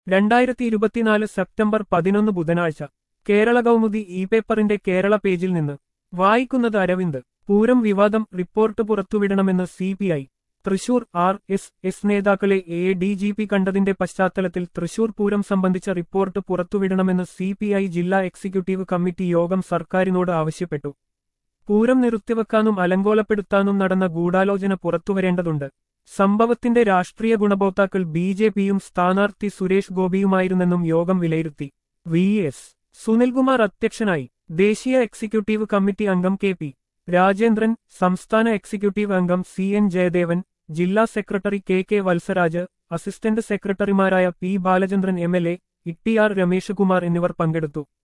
രണ്ടായിരത്തി ഇരുപത്തിനാല് സെപ്റ്റംബർ പതിനൊന്ന് ബുധനാഴ്ച കേരള കൗമുദി ഇ പേപ്പറിന്റെ കേരള പേജിൽ നിന്ന് വായിക്കുന്നത് അരവിന്ദ് പൂരം വിവാദം റിപ്പോർട്ട് പുറത്തുവിടണമെന്ന് C P I Thrissur R S S നേതാക്കളെ എ ഡി ജി പി കണ്ടതിന്റെ പശ്ചാത്തലത്തിൽ തൃശൂർ പൂരം സംബന്ധിച്ച റിപ്പോർട്ട് പുറത്തുവിടണമെന്ന് സി പി ഐ ജില്ലാ എക്സിക്യൂട്ടീവ് കമ്മിറ്റി യോഗം സർക്കാരിനോട് ആവശ്യപ്പെട്ടു പൂരം നിർത്തിവെക്കാനും അലങ്കോലപ്പെടുത്താനും നടന്ന ഗൂഢാലോചന പുറത്തുവരേണ്ടതുണ്ട് സംഭവത്തിന്റെ രാഷ്ട്രീയ ഗുണഭോക്താക്കൾ ബി ജെ പിയും സ്ഥാനാർത്ഥി സുരേഷ് ഗോപിയുമായിരുന്നെന്നും യോഗം വിലയിരുത്തി വി എസ് സുനിൽകുമാർ അധ്യക്ഷനായി ദേശീയ എക്സിക്യൂട്ടീവ് കമ്മിറ്റി അംഗം കെ പി രാജേന്ദ്രൻ സംസ്ഥാന എക്സിക്യൂട്ടീവ് അംഗം സി എൻ ജയദേവൻ ജില്ലാ secretary K K Valsaraj assistant സെക്രട്ടറിമാരായ P Balachandran M L A E T R Rameshakumar എന്നിവർ പങ്കെടുത്തു